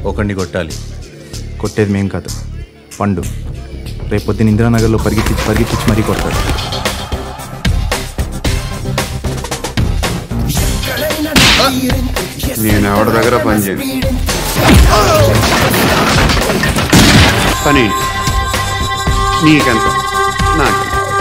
ఒకడిని కొట్టాలి కొట్టేది మేం కాదు పండు రేపు పొద్దున్న ఇందిరానగర్లో పరిగెత్తించి పరిగెత్తించి మరీ కొడతాడు నేను ఎవరి దగ్గర పని చేయను పని ఏంటి? నీకెంత నాకు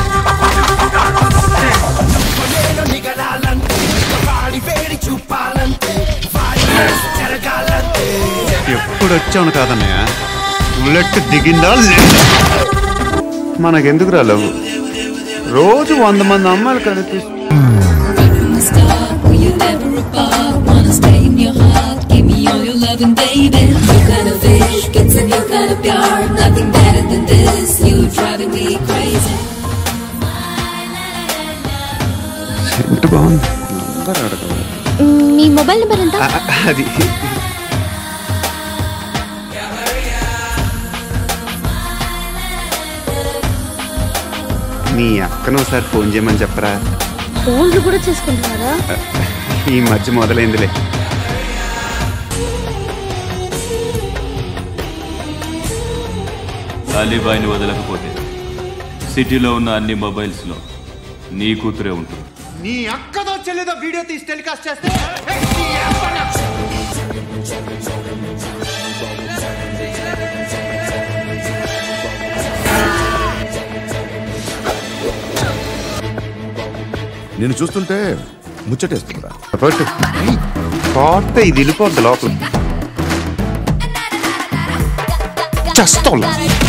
ఎప్పుడు వచ్చాను కాదన్నయ్య బుల్లెట్ దిగిందా లేదా మనకెందుకు రాలేవు రోజు వంద మంది అమ్మాయిలు కనిపిస్తు From the start, will you never apart? Wanna stay in your heart, give me all your loving, baby. You kind of fish gets a new kind of yard. Nothing better than this. You driving me crazy. Scent బాగుంది number అడగదు మీ mobile number ఎంత ఆ, అది మీ అక్కను ఒకసారి phone చేయమని చెప్పరా ఫోన్లు కూడా చేసుకుంటున్నారా ఈ మధ్య మొదలైందిలే అలీబాయిని వదలకపోతే సిటీలో ఉన్న అన్ని మొబైల్స్లో నీ కూతురే ఉంటుంది నీ అక్కదో చెల్లిదో వీడియో తీసి టెలికాస్ట్ చేస్తే నేను చూస్తుంటే ముచ్చటేస్తుందిరా పట్టు కొత్త ఇది వెళ్ళిపోద్ది లోపల చస్తోలా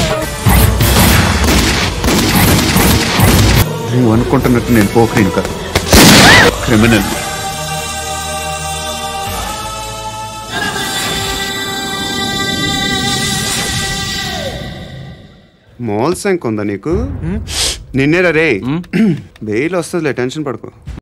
నువ్వు అనుకుంటున్నట్టు నేను పోకరీని కాదు క్రిమినల్ మోల్ సంక్ ఉందా నీకు నిన్నేరా రే బెయిల్ వస్తుందిలే టెన్షన్ పడుకో